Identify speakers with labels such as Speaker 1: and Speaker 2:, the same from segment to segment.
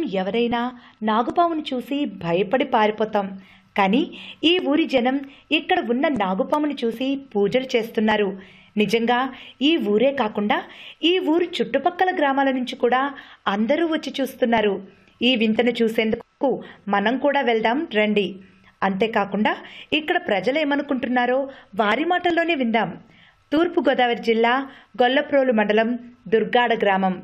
Speaker 1: ఎవరైనా నాగుపామును చూసి భయపడి పారిపోతాం కానీ ఈ ఊరి జనం ఇక్కడ ఉన్న నాగుపామును చూసి పూజలు చేస్తున్నారు నిజంగా ఈ ఊరే కాకుండా ఈ ఊరు చుట్టుపక్కల గ్రామాల నుంచి కూడా అందరూ వచ్చి చూస్తున్నారు ఈ వింతను చూసేందుకు మనం కూడా వెళ్దాం రండి అంతేకాకుండా ఇక్కడ ప్రజలు ఏమనుకుంటున్నారో వారి మాటల్లోనే విందాం తూర్పుగోదావరి జిల్లా గొల్లప్రోలు మండలం దుర్గాడ గ్రామం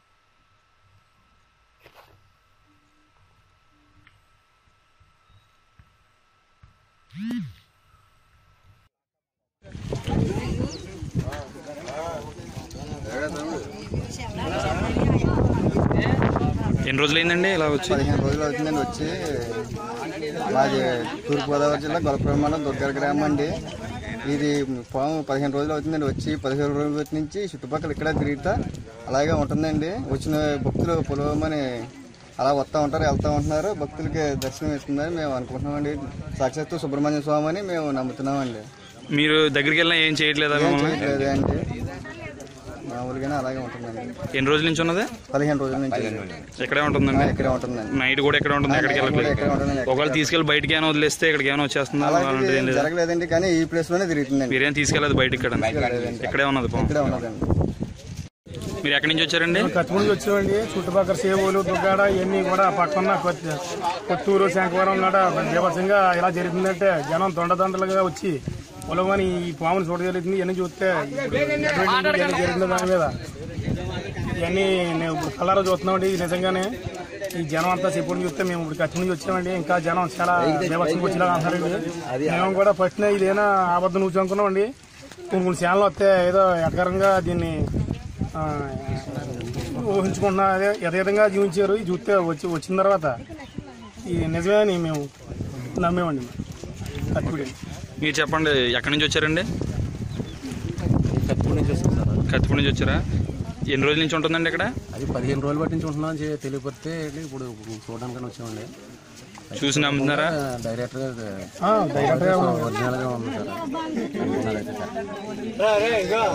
Speaker 2: ఎన్ని రోజులైందండి ఇలా వచ్చి
Speaker 3: పదిహేను రోజులు అవుతుందండి వచ్చి మాది తూర్పుగోదావరి జిల్లా గొల్లపురం మండలం దుర్గాడ గ్రామం అండి ఇది పాము పదిహేను రోజులు అవుతుందండి వచ్చి పదిహేను రోజుల నుంచి చుట్టుపక్కల ఇక్కడ తిరుగుతా అలాగే ఉంటుందండి వచ్చిన భక్తులు పొలవమని అలా వస్తూ ఉంటారు వెళ్తూ ఉంటున్నారు భక్తులకి దర్శనం ఇస్తుందని మేము అనుకుంటున్నామండి సాక్షాత్తు సుబ్రహ్మణ్య స్వామి అని మేము నమ్ముతున్నామండి
Speaker 2: మీరు దగ్గరికి వెళ్ళినా ఏం చేయట్లేదా
Speaker 3: ఏం
Speaker 2: మిమ్మల్ని
Speaker 3: చేయట్లేదు అండి మామూలుగానే అలాగే ఉంటుందండి
Speaker 2: ఎన్ని రోజుల నుంచి ఉన్నది
Speaker 3: పదిహేను రోజుల నుంచి
Speaker 2: ఇక్కడే ఉంటుందండి
Speaker 3: ఇక్కడే ఉంటుందండి
Speaker 2: నైట్ కూడా ఎక్కడ ఉంటుంది ఎక్కడికి వెళ్ళట్లేదు
Speaker 3: ఇక్కడే ఉంటుందండి
Speaker 2: ఒకవేళ తీసుకెళ్లి బయటికి ఏమైనా వదిలేస్తే ఇక్కడికి ఏమైనా వచ్చేస్తుందా అలాంటిది ఏం
Speaker 3: అలాంటిది
Speaker 2: లేదా
Speaker 3: జరగలేదండి కానీ ఈ ప్లేస్ లోనే తిరుగుతుందండి
Speaker 2: మీరేం తీసుకెళ్ళదు బయటికి ఇక్కడ ఇక్కడే ఉన్నది పాము
Speaker 3: ఇక్కడే ఉన్నదండి
Speaker 2: మీరు ఎక్కడి నుంచి వచ్చారండి
Speaker 4: కత్తిముడి వచ్చామండి చుట్టుపక్కల సేవలు దుగ్గాడ ఇవన్నీ కూడా పక్కన కొత్త కొత్తూరు శంకవరం నాడ బీభత్సంగా ఇలా జరుగుతుందంటే జనం దొండదండలుగా వచ్చి పొలమని ఈ పాముని చూడగలుగుతుంది ఇవన్నీ చూస్తే ఇప్పుడు ఎటువంటి ఇవన్నీ జరిగిన దాని మీద ఇవన్నీ నేను ఇప్పుడు కలరా చూస్తున్నామండి ఇది నిజంగానే ఈ జనం అంతా చెప్పుడు చూస్తే మేము ఇప్పుడు కత్తి నుంచి వచ్చామండి ఇంకా జనం చాలా బీభత్సంగా వచ్చేలా అంటారండి మేము కూడా ఫస్ట్ ఇదేనా అబద్ధం నుంచి అనుకున్నామండి కొన్ని కొన్ని ఛానల్ వస్తే ఏదో ఎటకరంగా దీన్ని ఆ, ఊహించుకుంటున్నా అదే యథేతంగా జీవించారు ఇది చూస్తే వచ్చి వచ్చిన తర్వాత ఇది నిజమే అని మేము నమ్మేమండి కత్తిపూడి
Speaker 2: మీరు చెప్పండి ఎక్కడి నుంచి వచ్చారండి
Speaker 5: కత్తిపూడి నుంచి వస్తుంది సార్
Speaker 2: కత్తిపూడి నుంచి వచ్చారా ఎన్ని రోజుల నుంచి ఉంటుందండి ఇక్కడ
Speaker 5: అది పదిహేను రోజుల బట్టి నుంచి ఉంటున్నాం అని చె- తెలియకపోతే ఇప్పుడు చూడడానికి వచ్చామండి
Speaker 2: చూసి నమ్ముతున్నారా
Speaker 5: డైరెక్ట్గా
Speaker 4: డైరెక్ట్గా
Speaker 5: ఒరిజినల్గా ఉంది సార్ ఒరిజినల్ అయితే సార్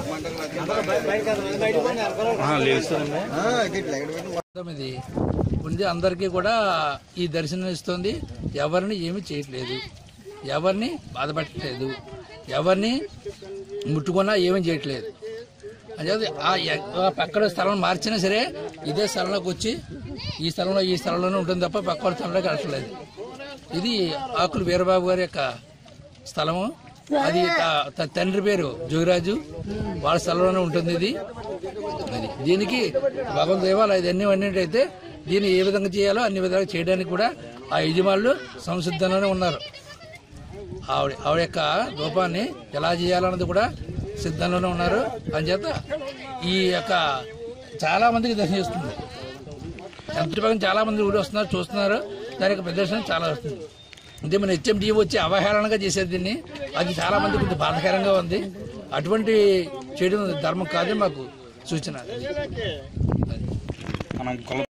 Speaker 2: ఆ, లేదు సార్
Speaker 6: తొమ్మిది ఉంది అందరికీ కూడా ఈ దర్శనం ఇస్తుంది ఎవరిని ఏమి చేయట్లేదు ఎవరిని బాధపెట్టలేదు ఎవరిని ముట్టుకున్నా ఏమీ చేయట్లేదు అదే ఆ ఎ- ఆ పక్కన స్థలం మార్చినా సరే ఇదే స్థలంలోకి వచ్చి ఈ స్థలంలో ఈ స్థలంలోనే ఉంటుంది తప్ప పక్క స్థలంలోకి వెళ్ళట్లేదు ఇది ఆకులు వీరబాబు గారి యొక్క స్థలము అది త- త- తండ్రి పేరు జోగిరాజు వాళ్ళ స్థలంలోనే ఉంటుంది ఇది అది దీనికి భగవంతు దేవాలయం ఇదన్నీ అన్నింటైతే దీన్ని ఏ విధంగా చేయాలో అన్ని విధాలుగా చేయడానికి కూడా ఆ యజమానులు సంసిద్ధంలోనే ఉన్నారు ఆవిడ ఆవిడ యొక్క రూపాన్ని ఎలా చేయాలన్నది కూడా సిద్ధంలోనే ఉన్నారు అంచేత ఈ యొక్క చాలా మందికి దర్శనం చేస్తుంది చుట్టుపక్కల చాలా మంది ఊరు వస్తున్నారు చూస్తున్నారు దాని యొక్క ప్రదర్శన చాలా వస్తుంది అంటే మన హెచ్ఎండి వచ్చి అవహేళనగా చేసేది దీన్ని అది చాలా మంది కొంచెం బాధాకరంగా ఉంది అటువంటి చేయడం ధర్మం కాదే మాకు సూచన
Speaker 2: మనం కొల